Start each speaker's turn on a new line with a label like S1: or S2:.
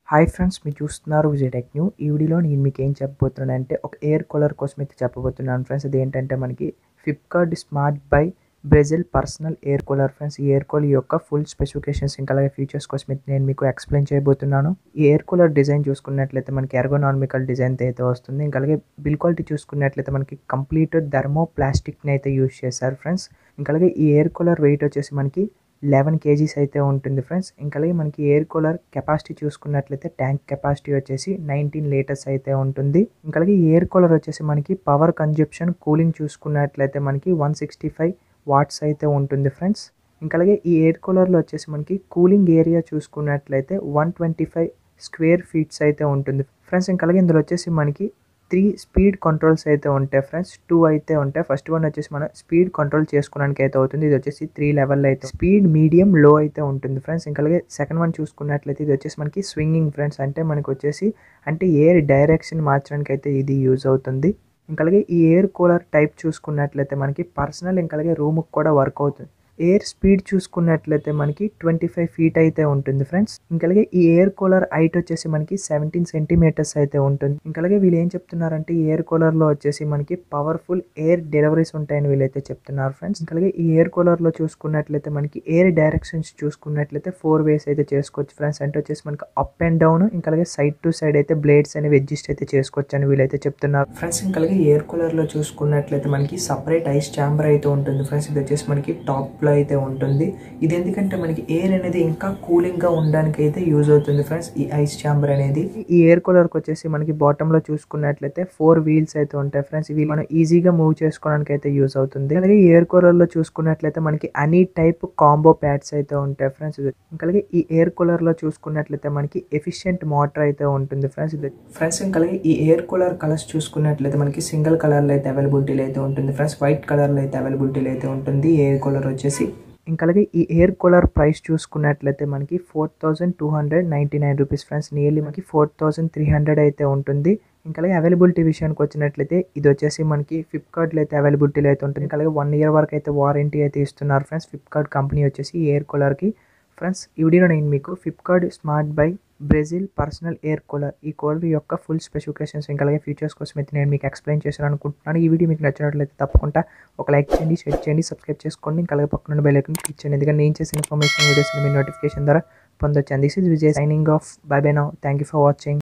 S1: hi friends మీరు చూస్తున్నారు Vijay tech new ఈ వీడియోలో నేను మీకు ఏం చెప్పబోతున్నాను అంటే ఒక ఎయిర్ కూలర్ కోసం అయితే చెప్పబోతున్నాను ఫ్రెండ్స్ అది ఏంటంటే మనకి Flipkart smart buy Brazil personal air cooler friends ఈ ఎయిర్ కూలర్ యొక్క ఫుల్ స్పెసిఫికేషన్స్ ఇంకా అలాగే ఫీచర్స్ కోసం అయితే నేను మీకు ఎక్స్ప్లెయిన్ చేయబోతున్నాను ఈ ఎయిర్ కూలర్ డిజైన్ చూసుకున్నట్లయితే మనకి ఎర్గోనామికల్ డిజైన్ అయితే వస్తుంది ఇంకా అలాగే బిల్ క్వాలిటీ చూసుకున్నట్లయితే మనకి కంప్లీట్ థర్మో ప్లాస్టిక్ని అయితే యూజ్ చేశారు ఫ్రెండ్స్ ఇంకా అలాగే ఈ ఎయిర్ కూలర్ వెయిట్ వచ్చేసి మనకి లెవెన్ కేజీస్ అయితే ఉంటుంది ఫ్రెండ్స్ ఇంకా అలాగే మనకి ఎయిర్ కూలర్ కెపాసిటీ చూసుకున్నట్లయితే ట్యాంక్ కెపాసిటీ వచ్చేసి నైన్టీన్ లీటర్స్ అయితే ఉంటుంది ఇంకా అలాగే ఎయిర్ కూలర్ వచ్చేసి మనకి పవర్ కన్జప్షన్ కూలింగ్ చూసుకున్నట్లయితే మనకి వన్ సిక్స్టీ ఫైవ్ వాట్స్ అయితే ఉంటుంది ఫ్రెండ్స్ ఇంకా అలాగే ఈ ఎయిర్ కూలర్లో వచ్చేసి మనకి కూలింగ్ ఏరియా చూసుకున్నట్లయితే one twenty five square feet అయితే ఉంటుంది ఫ్రెండ్స్ ఇంకా అలాగే ఇందులో వచ్చేసి మనకి త్రీ స్పీడ్ కంట్రోల్స్ అయితే ఉంటాయి ఫ్రెండ్స్ టూ అయితే ఉంటాయి ఫస్ట్ వన్ వచ్చేసి మనం స్పీడ్ కంట్రోల్ చేసుకోవడానికి అయితే అవుతుంది ఇది వచ్చేసి త్రీ లెవెల్ అయితే స్పీడ్ మీడియం లో అయితే ఉంటుంది ఫ్రెండ్స్ ఇంకా అలాగే సెకండ్ వన్ చూసుకున్నట్లయితే ఇది వచ్చేసి మనకి స్వింగింగ్ ఫ్రెండ్స్ అంటే మనకి వచ్చేసి అంటే ఎయిర్ డైరెక్షన్ మార్చడానికి అయితే ఇది యూజ్ అవుతుంది ఇంకా అలాగే ఈ ఎయిర్ కూలర్ టైప్ చూసుకున్నట్లయితే మనకి పర్సనల్ ఇంకా అలాగే రూమ్కి కూడా వర్క్ అవుతుంది ఎయిర్ స్పీడ్ చూసుకున్నట్లయితే మనకి ట్వంటీ ఫైవ్ ఫీట్ అయితే ఉంటుంది ఫ్రెండ్స్ ఇంకా అలాగే ఈ ఎయిర్ కూలర్ హైట్ వచ్చేసి మనకి సెవెంటీన్ సెంటీమీటర్స్ అయితే ఉంటుంది ఇంకా అలాగే వీళ్ళు ఏం చెప్తున్నారంటే ఈ ఎయిర్ కూలర్లో వచ్చేసి మనకి పవర్ఫుల్ ఎయిర్ డెలివరీస్ ఉంటాయని వీళ్ళైతే చెప్తున్నారు ఫ్రెండ్స్ ఇంకా అలాగే ఈ ఎయిర్ కూలర్లో చూసుకున్నట్లయితే మనకి ఎయిర్ డైరెక్షన్స్ చూసుకున్నట్లయితే ఫోర్ వేస్ అయితే చేసుకోవచ్చు ఫ్రెండ్స్ అంటే వచ్చేసి మనకి అప్ అండ్ డౌన్ ఇంకా అలాగే సైడ్ టు సైడ్ అయితే బ్లేడ్స్ అనేవి అడ్జస్ట్ అయితే చేసుకోవచ్చు అని వీళ్ళైతే చెప్తున్నారు ఫ్రెండ్స్ ఇంకా అలాగే ఎయిర్ కూలర్లో చూసుకున్నట్లయితే మనకి సపరేట్ ఐస్ ఛాంబర్ అయితే ఉంటుంది ఫ్రెండ్స్ ఇది వచ్చేసి మనకి టాప్లో అయితే ఉంటుంది ఇది ఎందుకంటే మనకి ఎయిర్ అనేది ఇంకా కూలింగ్గా ఉండడానికి అయితే యూజ్ అవుతుంది ఫ్రెండ్స్ ఈ ఐస్ ఛాంబర్ అనేది ఈ ఎయిర్ కూలర్కి వచ్చేసి మనకి బాటంలో చూసుకున్నట్లయితే ఫోర్ వీల్స్ అయితే ఉంటాయి ఫ్రెండ్స్ ఇవి మనం ఈజీగా మూవ్ చేసుకోవడానికి అయితే యూజ్ అవుతుంది అలాగే ఈ ఎయిర్ కూలర్లో చూసుకున్నట్లయితే మనకి అనీ టైప్ కాంబో ప్యాడ్స్ అయితే ఉంటాయి ఫ్రెండ్స్ ఇది అలాగే ఈ ఎయిర్ కూలర్లో చూసుకున్నట్లయితే మనకి ఎఫిషియెంట్ మోటార్ అయితే ఉంటుంది ఫ్రెండ్స్ ఇది ఫ్రెండ్స్ ఇంకా అలాగే ఈ ఎయిర్ కూలర్ కలర్స్ చూసుకున్నట్లయితే మనకి సింగిల్ కలర్లో అయితే అవైలబిలిటీలో అయితే ఉంటుంది ఫ్రెండ్స్ వైట్ కలర్లో అయితే అవైలబిలిటీలో అయితే ఉంటుంది ఎయిర్ కూలర్ వచ్చేసి ఇంకా అలాగే ఈ ఎయిర్ కూలర్ ప్రైస్ చూసుకున్నట్లయితే మనకి four thousand two hundred ninety nine rupees friends nearly మనకి ఫోర్ థౌజండ్ త్రీ హండ్రెడ్ అయితే ఉంటుంది ఇంకా అలాగే అవైలబిలిటీ విషయానికి వచ్చినట్లయితే ఇది వచ్చేసి మనకి ఫ్లిప్కార్ట్లో అయితే అవైలబిలిటీలో అయితే ఉంటుంది ఇంకా అలాగే వన్ ఇయర్ వరకు అయితే వారంటీ అయితే ఇస్తున్నారు ఫ్రెండ్స్ ఫ్లిప్కార్ట్ కంపెనీ వచ్చేసి ఎయిర్ కూలర్కి ఫ్రెండ్స్ ఈ వీడియోలో నేను మీకు Flipkart smart buy Brazil personal air cooler ఈ కూలర్ యొక్క ఫుల్ స్పెసిఫికేషన్స్ ఇంకా అలాగే ఫీచర్స్ కోసం అయితే నేను మీకు ఎక్స్ప్లెయిన్ చేశాను అనుకుంటున్నాను ఈ వీడియో మీకు నచ్చినట్లయితే తప్పకుండా ఒక లైక్ చేయండి షేర్ చేయండి సబ్స్క్రైబ్ చేసుకోండి ఇంకా అలాగే పక్కన బెల్ ఐకన్ క్లిక్ చేయండి ఎందుకంటే నేను చేసిన ఇన్ఫర్మేషన్ వీడియోస్ మీ నోటిఫికేషన్ ద్వారా పొందొచ్చు and this is Vijay signing off bye bye now thank you for watching